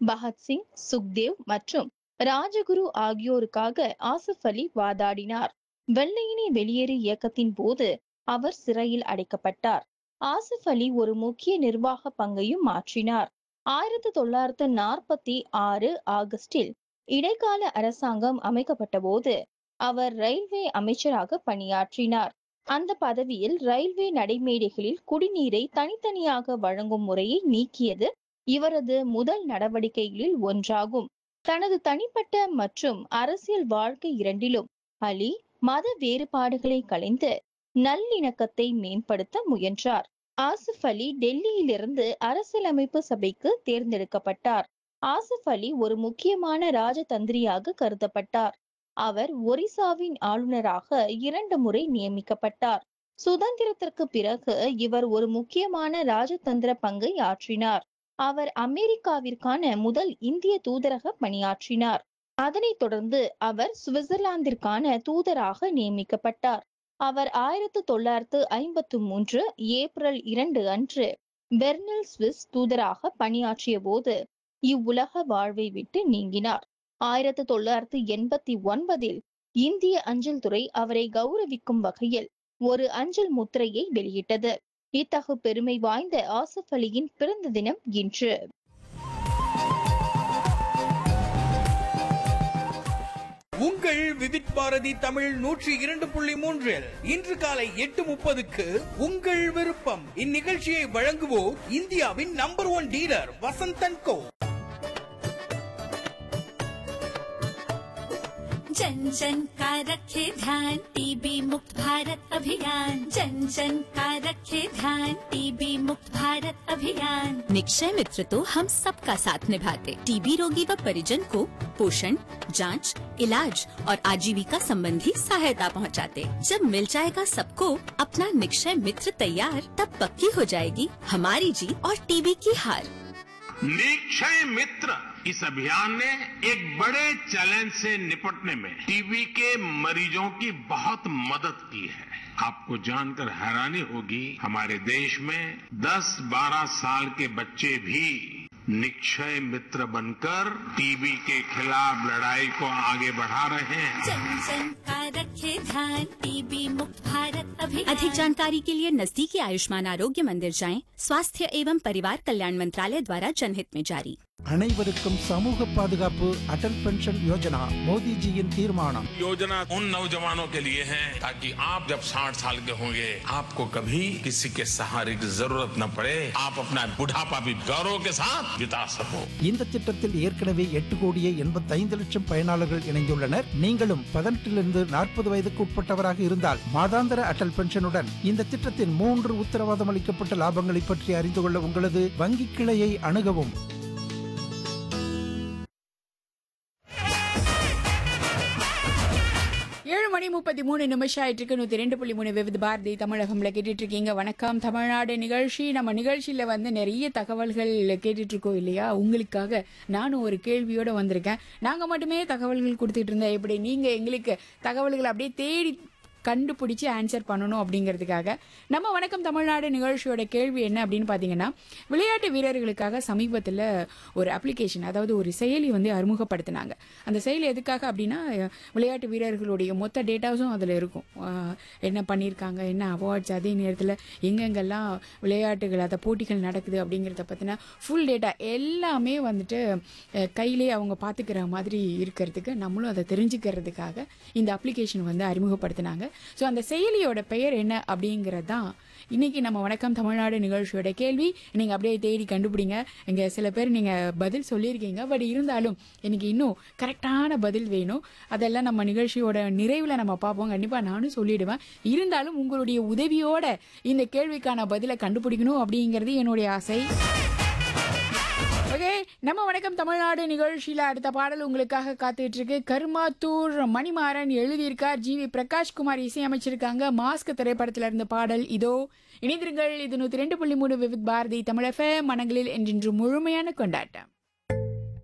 பகத்சிங் சுக்தேவ் மற்றும் ராஜகுரு ஆகியோருக்காக ஆசிஃப் அலி வாதாடினார் வெள்ளையனே வெளியேறு இயக்கத்தின் போது அவர் சிறையில் அடைக்கப்பட்டார் ஆசிஃப் அலி ஒரு முக்கிய நிர்வாக பங்கையும் மாற்றினார் ஆயிரத்தி தொள்ளாயிரத்து நாற்பத்தி ஆறு ஆகஸ்டில் இடைக்கால அரசாங்கம் அமைக்கப்பட்ட போது அவர் ரயில்வே அமைச்சராக பணியாற்றினார் அந்த பதவியில் ரயில்வே நடைமேடைகளில் குடிநீரை தனித்தனியாக வழங்கும் முறையை நீக்கியது இவரது முதல் நடவடிக்கைகளில் ஒன்றாகும் தனது தனிப்பட்ட மற்றும் அரசியல் வாழ்க்கை இரண்டிலும் அலி மத வேறுபாடுகளை கலைந்து நல்லிணக்கத்தை மேம்படுத்த முயன்றார் ஆசிஃப் அலி டெல்லியிலிருந்து அரசியலமைப்பு சபைக்கு தேர்ந்தெடுக்கப்பட்டார் ஆசிஃப் அலி ஒரு முக்கியமான ராஜதந்திரியாக கருதப்பட்டார் அவர் ஒரிசாவின் ஆளுநராக இரண்டு முறை நியமிக்கப்பட்டார் சுதந்திரத்திற்கு பிறகு இவர் ஒரு முக்கியமான ராஜதந்திர பங்கை ஆற்றினார் அவர் அமெரிக்காவிற்கான முதல் இந்திய தூதரக பணியாற்றினார் அதனைத் தொடர்ந்து அவர் சுவிட்சர்லாந்திற்கான தூதராக நியமிக்கப்பட்டார் அவர் ஆயிரத்து தொள்ளாயிரத்து ஐம்பத்து மூன்று ஏப்ரல் இரண்டு அன்று பெர்னில் சுவிஸ் தூதராக பணியாற்றிய போது இவ்வுலக வாழ்வை விட்டு நீங்கினார் ஆயிரத்து தொள்ளாயிரத்து எண்பத்தி ஒன்பதில் இந்திய அஞ்சல் துறை அவரை கௌரவிக்கும் வகையில் ஒரு அஞ்சல் முத்திரையை வெளியிட்டது இத்தகு பெருமை வாய்ந்த ஆசிஃப் அலியின் பிறந்த தினம் இன்று உங்கள் விவித் பாரதி தமிழ் நூற்றி இரண்டு புள்ளி மூன்றில் இன்று காலை எட்டு முப்பதுக்கு உங்கள் விருப்பம் இந்நிகழ்ச்சியை வழங்குவோர் இந்தியாவின் number one dealer Vasanthan co जन जन का रखे ध्यान टीबी मुक्त भारत अभियान जन जन का रखे ध्यान टीबी मुक्त भारत अभियान निक्षय मित्र तो हम सबका साथ निभाते टीबी रोगी व परिजन को पोषण जांच, इलाज और आजीविका संबंधी सहायता पहुंचाते। जब मिल जाएगा सबको अपना निक्षय मित्र तैयार तब पक्की हो जाएगी हमारी जीत और टीबी की हार निक्षय मित्र इस अभियान ने एक बड़े चैलेंज से निपटने में टीबी के मरीजों की बहुत मदद की है आपको जानकर हैरानी होगी हमारे देश में 10-12 साल के बच्चे भी निक्षय मित्र बनकर टीबी के खिलाफ लड़ाई को आगे बढ़ा रहे हैं जन जन का रखे ध्यान टीबी मुक्त भारत अभियान अधिक जानकारी के लिए नजदीकी आयुष्मान आरोग्य मंदिर जाएं स्वास्थ्य एवं परिवार कल्याण मंत्रालय द्वारा जनहित में जारी அனைவருக்கும் சமூக பாதுகாப்பு அடல் பென்ஷன் யோஜனா மோடிஜியின் தீர்மானம் योजना उन नौजवानों के लिए है ताकि आप जब 60 साल के होंगे आपको कभी किसी के सहारे की जरूरत न पड़े आप अपना बुढ़ापा भी गौरव के साथ बिता सको இந்த திட்டத்தில் ஏற்கனவே எட்டு கோடியே எண்பத்தைந்து லட்சம் பயனாளர்கள் இணைந்துள்ளனர் நீங்களும் பதினெட்டிலிருந்து நாற்பது வயதுக்கு உட்பட்டவராக இருந்தால் மாதாந்திர அடல் பென்ஷனுடன் இந்த திட்டத்தின் மூன்று உத்தரவாதம் அளிக்கப்பட்ட லாபங்களை பற்றி அறிந்து கொள்ள உங்களது வங்கி கிளையை அணுகவும் ஏழு மணி முப்பத்தி மூணு நிமிஷம் ஆயிட்டு இருக்கு நூத்தி ரெண்டு புள்ளி மூணு விவித பாரதி தமிழகம்ல கேட்டுட்டு இருக்கீங்க வணக்கம் தமிழ்நாடு நிகழ்ச்சி நம்ம நிகழ்ச்சியில வந்து நிறைய தகவல்கள் கேட்டுட்டு இருக்கோம் இல்லையா உங்களுக்காக நானும் ஒரு கேள்வியோட வந்திருக்கேன் நாங்க மட்டுமே தகவல்கள் கொடுத்துட்டு இருந்தேன் இப்படி நீங்க எங்களுக்கு தகவல்கள் அப்படியே தேடி கண்டுபிடிச்சி ஆன்சர் பண்ணணும் அப்படிங்கிறதுக்காக நம்ம வணக்கம் தமிழ்நாடு நிகழ்ச்சியோட கேள்வி என்ன அப்படின்னு பார்த்தீங்கன்னா விளையாட்டு வீரர்களுக்காக சமீபத்தில் ஒரு அப்ளிகேஷன் அதாவது ஒரு செயலி வந்து அறிமுகப்படுத்தினாங்க அந்த செயலி எதுக்காக அப்படின்னா அஹ், விளையாட்டு வீரர்களுடைய மொத்த டேட்டாஸும் அதில் இருக்கும் அஹ், என்ன பண்ணியிருக்காங்க என்ன அவார்ட்ஸ் அதே நேரத்தில் எங்கெங்கெல்லாம் விளையாட்டுகள் அதை போட்டிகள் நடக்குது அப்படிங்கிறத பற்றின ஃபுல் டேட்டா எல்லாமே வந்துட்டு அஹ், கையிலே அவங்க பார்த்துக்கிற மாதிரி இருக்கிறதுக்கு நம்மளும் அதை தெரிஞ்சுக்கிறதுக்காக இந்த அப்ளிகேஷன் வந்து அறிமுகப்படுத்தினாங்க ஸோ அந்த செயலியோட பெயர் என்ன அப்படிங்கிறது தான் இன்னைக்கு நம்ம வணக்கம் தமிழ்நாடு நிகழ்ச்சியோட கேள்வி நீங்கள் அப்படியே தேடி கண்டுபிடிங்க இங்கே சில பேர் நீங்கள் பதில் சொல்லியிருக்கீங்க பட் இருந்தாலும் எனக்கு இன்னும் கரெக்டான பதில் வேணும் அதெல்லாம் நம்ம நிகழ்ச்சியோட நிறைவில் நம்ம பார்ப்போம் கண்டிப்பாக நானும் சொல்லிடுவேன் இருந்தாலும் உங்களுடைய உதவியோட இந்த கேள்விக்கான பதிலை கண்டுபிடிக்கணும் அப்படிங்கிறது என்னுடைய ஆசை ஓகே நம்ம வணக்கம் தமிழ்நாடு நிகழ்ச்சியில் அடுத்த பாடல் உங்களுக்காக காத்துட்டு இருக்கு கருமாத்தூர் மணிமாறன் எழுதியிருக்கார் ஜி வி பிரகாஷ்குமார் இசையமைச்சிருக்காங்க மாஸ்க் திரைப்படத்துல இருந்த பாடல் இதோ இணைந்திருங்கள் இது நூத்தி ரெண்டு புள்ளி மூணு விவித் பாரதி தமிழக மனங்களில் என்றென்று முழுமையான கொண்டாட்டம்